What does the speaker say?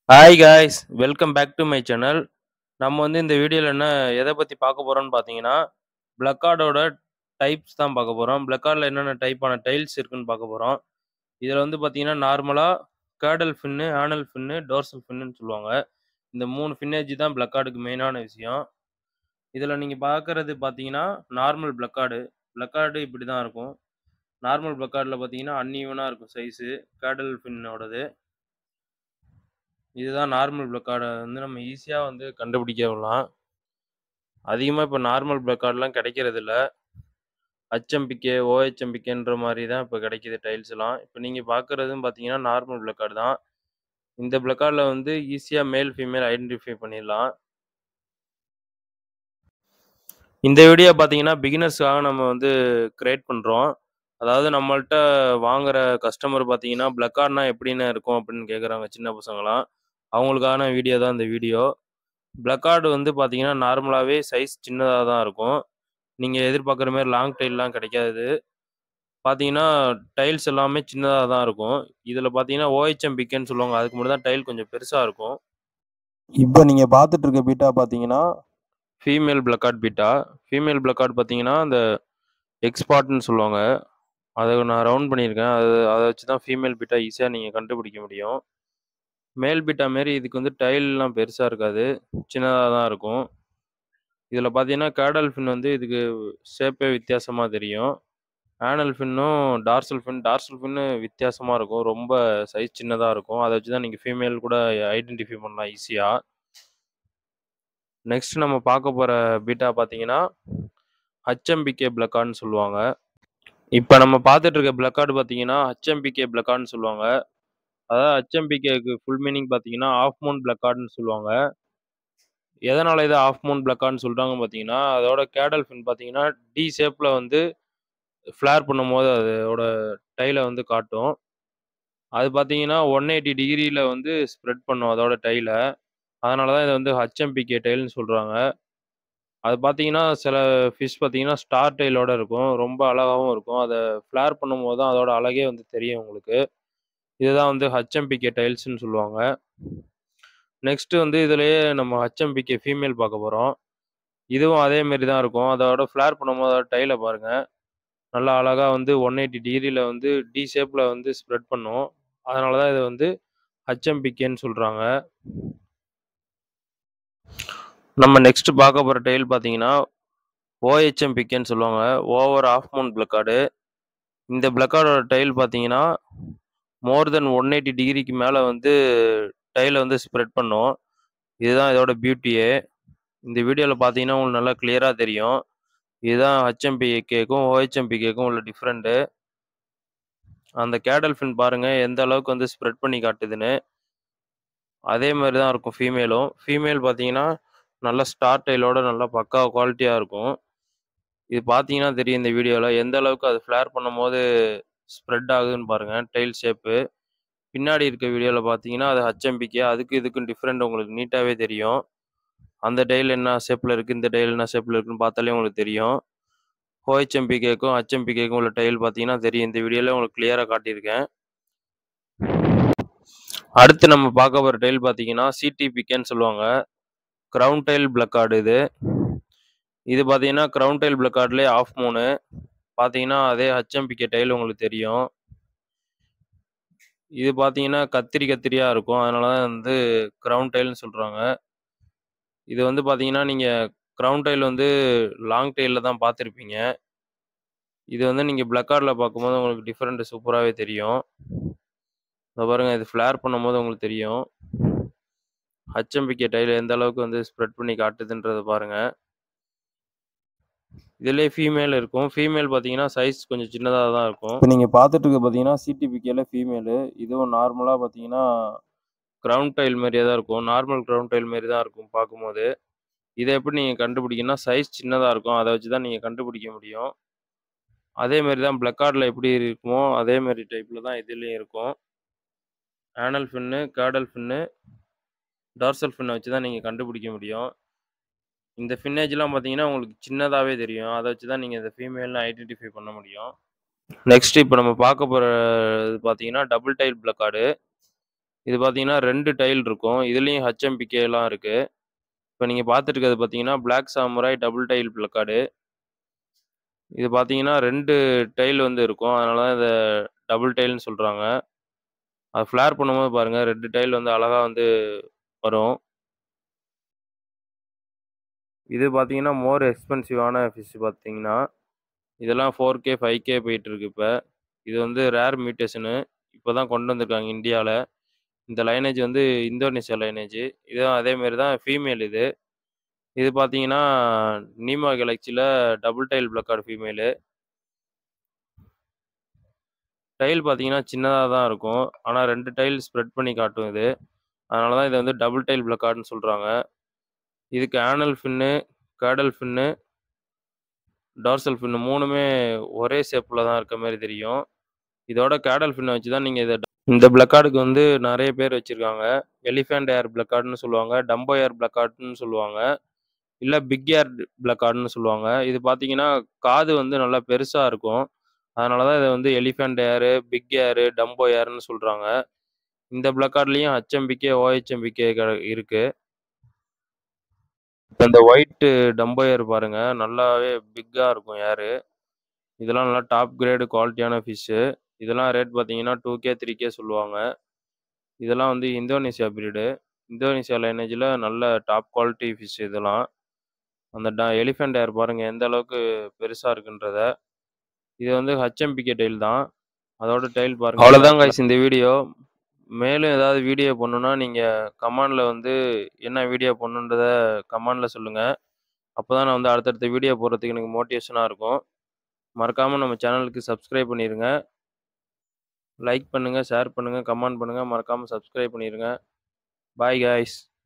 Hi guys welcome back to my channel நம்ம வந்து இந்த வீடியோவில் என்ன எதை பற்றி பார்க்க போகிறோம்னு பார்த்தீங்கன்னா பிளக்கார்டோட டைப்ஸ் தான் பார்க்க போகிறோம் பிளக்கார்டில் என்னென்ன டைப்பான டைல்ஸ் இருக்குன்னு பார்க்க போகிறோம் இதில் வந்து பார்த்தீங்கன்னா நார்மலாக கேடல் ஃபின்னு ஆனல் ஃபின்னு டோர்சல் ஃபின்னு சொல்லுவாங்க இந்த மூணு ஃபின்னேஜ் தான் பிளக்கார்டுக்கு மெயினான விஷயம் இதில் நீங்கள் பார்க்குறது பார்த்தீங்கன்னா நார்மல் பிளக்கார்டு பிளக்கார்டு இப்படி தான் இருக்கும் நார்மல் பிளக்கார்டில் பார்த்தீங்கன்னா அன்ஈவனாக இருக்கும் சைஸு கேடல் ஃபின்னோடது இதுதான் நார்மல் பிளக்கார்டை வந்து நம்ம ஈஸியாக வந்து கண்டுபிடிக்கலாம் அதிகமாக இப்போ நார்மல் பிளக்கார்டெலாம் கிடைக்கிறது இல்லை ஹச்எம்பிகே ஓஹெச்எம்பிகேன்ற மாதிரி தான் இப்போ கிடைக்கிது டைல்ஸ் எல்லாம் இப்போ நீங்கள் பார்க்குறதும் பார்த்தீங்கன்னா நார்மல் பிளக்கார்டு தான் இந்த பிளக்கார்டில் வந்து ஈஸியாக மேல் ஃபீமேல் ஐடென்டிஃபை பண்ணிடலாம் இந்த வீடியோ பார்த்தீங்கன்னா பிகினர்ஸ்க்காக நம்ம வந்து கிரியேட் பண்ணுறோம் அதாவது நம்மள்ட்ட வாங்குற கஸ்டமர் பார்த்தீங்கன்னா பிளக்கார்ட்னா எப்படின்னு இருக்கும் அப்படின்னு கேட்குறாங்க சின்ன பசங்களாம் அவங்களுக்கான வீடியோ தான் இந்த வீடியோ பிளக்கார்டு வந்து பார்த்தீங்கன்னா நார்மலாகவே சைஸ் சின்னதாக தான் இருக்கும் நீங்கள் எதிர்பார்க்குற மாதிரி லாங் டைல்லாம் கிடைக்காது பார்த்தீங்கன்னா டைல்ஸ் எல்லாமே சின்னதாக தான் இருக்கும் இதில் பார்த்தீங்கன்னா ஓஹெச்எம் பிக்கேன்னு சொல்லுவாங்க அதுக்கு மட்டும் தான் டைல் கொஞ்சம் பெருசாக இருக்கும் இப்போ நீங்கள் பார்த்துட்டு இருக்க பீட்டா பார்த்தீங்கன்னா female plakat betta female plakat பார்த்தீங்கன்னா அந்த எக்ஸ்பார்ட்னு சொல்லுவாங்க அதை நான் ரவுண்ட் பண்ணியிருக்கேன் அது அதை வச்சு தான் ஃபீமேல் பீட்டா ஈஸியாக நீங்கள் கண்டுபிடிக்க முடியும் மேல் பீட்டா மாரி இதுக்கு வந்து டைல்லாம் பெருசாக இருக்காது சின்னதாக தான் இருக்கும் இதில் பார்த்தீங்கன்னா கேடல் ஃபின் வந்து இதுக்கு ஷேப்பே வித்தியாசமாக தெரியும் ஆனல் ஃபின்னும் டார்சல் ஃபின் டார்சல் ஃபின்னு வித்தியாசமாக இருக்கும் ரொம்ப சைஸ் சின்னதாக இருக்கும் அதை வச்சு தான் நீங்கள் ஃபீமேல் கூட ஐடென்டிஃபை பண்ணலாம் ஈஸியாக நெக்ஸ்ட் நம்ம பார்க்க போகிற பீட்டா பார்த்தீங்கன்னா ஹச்எம்பிகே பிளக்கார்ட்னு சொல்லுவாங்க இப்போ நம்ம பார்த்துட்டு இருக்க பிளக்கார்டு பார்த்தீங்கன்னா ஹச்எம்பிகே பிளக்கார்ட்னு சொல்லுவாங்க அதாவது ஹச்எம்பிகேக்கு ஃபுல் மீனிங் பார்த்தீங்கன்னா ஆஃப் மூன் பிளக்கார்ட்னு சொல்லுவாங்க எதனால் இதை ஆஃப் மூன் பிளக்கார்ட்னு சொல்கிறாங்க பார்த்தீங்கன்னா அதோட கேடல் ஃபின் பார்த்தீங்கன்னா டி ஷேப்பில் வந்து ஃப்ளேர் பண்ணும்போது அதோட டைலை வந்து காட்டும் அது பார்த்தீங்கன்னா ஒன் எயிட்டி டிகிரியில் வந்து ஸ்ப்ரெட் பண்ணும் அதோட டைலை அதனால தான் இதை வந்து ஹச்எம்பிகே டைல்னு சொல்கிறாங்க அது பார்த்தீங்கன்னா சில ஃபிஷ் பார்த்தீங்கன்னா ஸ்டார் டைலோட இருக்கும் ரொம்ப அழகாகவும் இருக்கும் அதை ஃப்ளேர் பண்ணும்போது தான் அதோட அழகே வந்து தெரியும் உங்களுக்கு இதுதான் வந்து ஹச்எம்பிகே டைல்ஸ்னு சொல்லுவாங்க நெக்ஸ்ட்டு வந்து இதுலேயே நம்ம ஹச்எம்பிகே ஃபீமேல் பார்க்க போகிறோம் இதுவும் அதே மாரி தான் இருக்கும் அதோட ஃப்ளேர் பண்ணும்போது அதோட டைலை பாருங்கள் நல்லா அழகாக வந்து ஒன் எயிட்டி டிகிரியில் வந்து டி ஷேப்பில் வந்து ஸ்ப்ரெட் பண்ணும் அதனால தான் இதை வந்து ஹச்எம்பிகேன்னு சொல்கிறாங்க நம்ம நெக்ஸ்ட் பார்க்க போகிற டைல் பார்த்தீங்கன்னா ஓஹெச்எம் பிக்கேன்னு சொல்லுவாங்க ஓவர் ஆஃப் மவுண்ட் பிளக்கார்டு இந்த பிளக்கார்டோட டைல் பார்த்தீங்கன்னா மோர் தென் ஒன் எயிட்டி டிகிரிக்கு மேலே வந்து டைலை வந்து ஸ்ப்ரெட் பண்ணும் இதுதான் இதோட பியூட்டியே இந்த வீடியோவில் பார்த்தீங்கன்னா உங்களுக்கு நல்லா கிளியராக தெரியும் இதுதான் ஹச்எம்பிகேக்கும் ஓஹெச்எம்பிகேக்கும் உள்ள டிஃப்ரெண்ட்டு அந்த கேடல் ஃபின் பாருங்கள் எந்த அளவுக்கு வந்து ஸ்ப்ரெட் பண்ணி காட்டுதுன்னு அதே மாதிரி தான் இருக்கும் ஃபீமேலும் ஃபீமேல் பார்த்தீங்கன்னா நல்ல ஸ்டார் டைலோட நல்லா பக்கா குவாலிட்டியாக இருக்கும் இது பார்த்தீங்கன்னா தெரியும் இந்த வீடியோவில் எந்த அளவுக்கு அது ஃப்ளேர் பண்ணும்போது ஸ்ப்ரெட் ஆகுதுன்னு பாருங்கள் டைல் ஷேப்பு பின்னாடி இருக்க வீடியோவில் பார்த்தீங்கன்னா அது ஹச்எம்பிக்கே அதுக்கு இதுக்கும் டிஃப்ரெண்ட் உங்களுக்கு நீட்டாகவே தெரியும் அந்த டைல் என்ன ஷேப்பில் இருக்குது இந்த டைல் என்ன ஷேப்பில் இருக்குன்னு பார்த்தாலே உங்களுக்கு தெரியும் ஓஹெச்எம்பிகேக்கும் ஹச்எம்பிகேக்கும் உள்ள டைல் பார்த்தீங்கன்னா தெரியும் இந்த வீடியோவில் உங்களுக்கு கிளியராக காட்டியிருக்கேன் அடுத்து நம்ம பார்க்க போகிற டைல் பார்த்தீங்கன்னா சிடிபிகேன்னு சொல்லுவாங்க க்ரௌன் டைல் பிளக்கார்டு இது இது பார்த்தீங்கன்னா க்ரௌன் டைல் பிளக்கார்ட்லேயே ஆஃப் மூணு பார்த்தீங்கன்னா அதே ஹச்எம்பிகே டைல் உங்களுக்கு தெரியும் இது பார்த்தீங்கன்னா கத்திரி கத்திரியாக இருக்கும் அதனால தான் வந்து க்ரௌன் டைல்னு சொல்கிறாங்க இது வந்து பார்த்தீங்கன்னா நீங்கள் க்ரௌன் டைல் வந்து லாங் டைலில் தான் பார்த்துருப்பீங்க இது வந்து நீங்கள் பிளக்கார்டில் பார்க்கும்போது உங்களுக்கு டிஃப்ரெண்ட் சூப்பராகவே தெரியும் இதை பாருங்கள் இது ஃப்ளேர் பண்ணும்போது உங்களுக்கு தெரியும் ஹச்எம்பிகே டைல் எந்த அளவுக்கு வந்து ஸ்ப்ரெட் பண்ணி காட்டுதுன்றதை பாருங்கள் இதுலேயே ஃபீமேல் இருக்கும் ஃபீமேல் பார்த்தீங்கன்னா சைஸ் கொஞ்சம் சின்னதாக தான் இருக்கும் இப்போ நீங்கள் பார்த்துட்டு இருக்க பார்த்தீங்கன்னா சிடிபிகேல ஃபீமேலு இதுவும் நார்மலாக பார்த்தீங்கன்னா கிரவுண்ட் டைல் மாதிரியே தான் இருக்கும் நார்மல் கிரவுண்ட் டைல் மாரி தான் இருக்கும் பார்க்கும்போது இதை எப்படி நீங்கள் கண்டுபிடிக்கணும்னா சைஸ் சின்னதாக இருக்கும் அதை வச்சு தான் நீங்கள் கண்டுபிடிக்க முடியும் அதே மாதிரி தான் பிளக்கார்டில் எப்படி இருக்குமோ அதே மாதிரி டைப்பில் தான் இதுலேயும் இருக்கும் ஆனல் ஃபின்னு கேடல் ஃபின்னு டார்சல் ஃபின்னை வச்சு தான் நீங்கள் கண்டுபிடிக்க முடியும் இந்த ஃபின்னேஜ்லாம் பார்த்தீங்கன்னா உங்களுக்கு சின்னதாகவே தெரியும் அதை வச்சு தான் நீங்கள் இந்த ஃபீமேல்னு ஐடென்டிஃபை பண்ண முடியும் நெக்ஸ்ட் இப்போ நம்ம பார்க்க போகிற இது பார்த்தீங்கன்னா டபுள் டைல் பிளக்கார்டு இது பார்த்தீங்கன்னா 2 டைல் இருக்கும். இதுலயும் ஹெச்எம்பிகேலாம் இருக்கு. இப்ப நீங்க பார்த்துட்டு இருக்கிறது பார்த்தீங்கன்னா, black samurai double tail plakat. இது பார்த்தீங்கன்னா 2 டைல் வந்து இருக்கும். அதனால தான் இத டபுள் டைல்ன்னு சொல்றாங்க. அது ஃபிளேர் பண்ணும்போது பாருங்க 2 டைல் வந்து அழகா வந்து வரும். இது பார்த்தீங்கன்னா, மோர் எக்ஸ்பென்சிவான ஃபிஷ் பார்த்தீங்கன்னா. இதெல்லாம் 4கே, 5கே போயிட்டுருக்கு இப்ப. இது வந்து ரேர் மியூட்டேஷனு. இப்ப தான் கொண்டு வந்திருக்காங்க இந்தியால. இந்த லைனேஜ் வந்து இந்தோனேசியா லைனேஜ். இதுவும் அதே மாரி தான் ஃபீமேல் இது. இது பார்த்தீங்கன்னா, நீமா கேலக்ஸில double tail plakat female. Tail பார்த்தீங்கன்னா, சின்னதா தான் இருக்கும். ஆனா 2 டைல் ஸ்ப்ரெட் பண்ணி காட்டும் இது. அதனால தான் இத வந்து டபுள் டைல் பிளக்கார்டுன்னு சொல்றாங்க. இதுக்கு ஆனல் ஃபின்னு, கேடல் ஃபின்னு, டார்சல் ஃபின்னு 3மே ஒரே ஷேப்ல தான் இருக்க மாரி தெரியும். இதோட கேடல் ஃபின்ன வச்சு தான் நீங்க இத இந்த பிளக்கார்டுக்கு வந்து நெறைய பேர் வச்சிருக்காங்க. எலிஃபேண்ட் ஏர் பிளக்கார்டுன்னு சொல்லுவாங்க. டம்போ ஏர் பிளக்கார்டுன்னு சொல்லுவாங்க. இல்ல பிக் ஏர் பிளக்கார்டுன்னு சொல்லுவாங்க. இது பார்த்தீங்கன்னா, காது வந்து நல்லா பெருசா இருக்கும். அதனால தான் இத வந்து elephant ear, big ear, dumbo ஏர்ன்னு சொல்றாங்க. இந்த பிளக்கார்ட்லயும் ஹெச்எம்பிகே, ஓஹெச்எம்பிகே க இருக்கு. இப்ப இந்த ஒயிட்டு டம்போ ஏர் பாருங்க. நல்லாவே பிக்கா இருக்கும் ஏரு. இதெல்லாம் நல்லா டாப் கிரேடு குவாலிட்டியான ஃபிஷ்ஷு. இதெல்லாம் ரேட் பார்த்தீங்கன்னா, 2கே, 3கே சொல்லுவாங்க. இதெல்லாம் வந்து இந்தோனேசியா ப்ரீடு. இந்தோனேசியா லைனேஜ்ல நல்ல டாப் குவாலிட்டி ஃபிஷ் இதெல்லாம். அந்த ட எலிஃபேண்ட் ஏர் பாருங்க எந்த அளவுக்கு பெருசா இருக்குன்றத. இது வந்து ஹெச்எம்பிகே டைல் தான். அதோட டைல் பாருங்க. அவ்வளோதான் காய்ஸ் இந்த வீடியோ. மேலும் ஏதாவது வீடியோ போடணும்னா, நீங்க கமெண்ட்ல வந்து என்ன வீடியோ போடணுன்றத கமெண்ட்ல சொல்லுங்க. அப்பதான் நான் வந்து அடுத்தடுத்த வீடியோ போடுறதுக்கு எனக்கு மோட்டிவேஷனா இருக்கும். மறக்காம நம்ம சேனலுக்கு சப்ஸ்கிரைப் பண்ணிருங்க. லைக் பண்ணுங்க, ஷேர் பண்ணுங்க, கமெண்ட் பண்ணுங்க. மறக்காம சப்ஸ்கிரைப் பண்ணிருங்க. Bye guys.